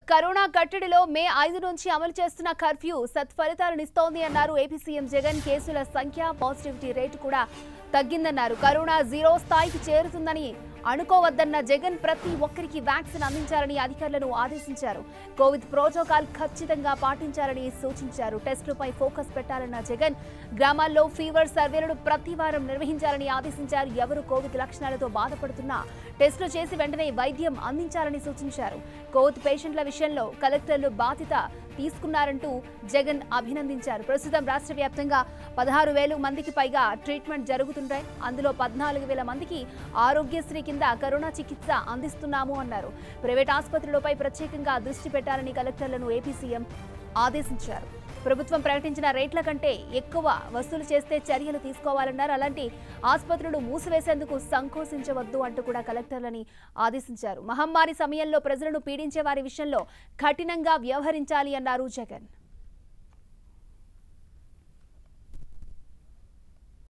corona కట్టడిలో మే ఐదు నుంచి అమలు చేస్తున్న కర్ఫ్యూ సత్ఫలితాలనిస్తోంది అన్నారు ఏపీ సీఎం జగన్ కేసుల సంఖ్య పాజిటివిటీ రేటు కూడా తగ్గిందన్నారు కరోనా జీరో స్థాయికి చేరుతుందని అనుకోవద్దన్న జగన్ ప్రతి ఒక్కరికి వ్యాక్సిన్ అందించాలని అధికారులను ఆదేశించారు కోవిడ్ ప్రోటోకాల్ ఖచ్చితంగా పాటించాలని సూచించారు టెస్టులపై ఫోకస్ పెట్టాలన్న జగన్ గ్రామాల్లో ఫీవర్ సర్వేలను ప్రతి వారం నిర్వహించాలని ఆదేశించారు ఎవరు కోవిడ్ లక్షణాలతో బాధపడుతున్నా టెస్టులు చేసి వెంటనే వైద్యం అందించాలని సూచించారు కోవిడ్ పేషెంట్ల విషయంలో కలెక్టర్లు బాధ్యత తీసుకున్నారంటూ జగన్ అభినందించారు ప్రస్తుతం రాష్ట్ర వ్యాప్తంగా పదహారు వేలు మందికి పైగా ట్రీట్మెంట్ జరుగుతుంటాయి అందులో పద్నాలుగు వేల మందికి ఆరోగ్యశ్రీ కింద కరోనా చికిత్స అందిస్తున్నాము అన్నారు ప్రైవేట్ ఆసుపత్రులపై ప్రత్యేకంగా దృష్టి పెట్టాలని కలెక్టర్లను ఏపీ సీఎం ఆదేశించారు ప్రభుత్వం ప్రకటించిన రేట్ల కంటే ఎక్కువ వసూలు చేస్తే చర్యలు తీసుకోవాలన్నారు అలాంటి ఆసుపత్రులు మూసివేసేందుకు సంకోచించవద్దు అంటూ కూడా కలెక్టర్లని ఆదేశించారు మహమ్మారి సమయంలో ప్రజలను పీడించే వారి విషయంలో కఠినంగా వ్యవహరించాలి అన్నారు జగన్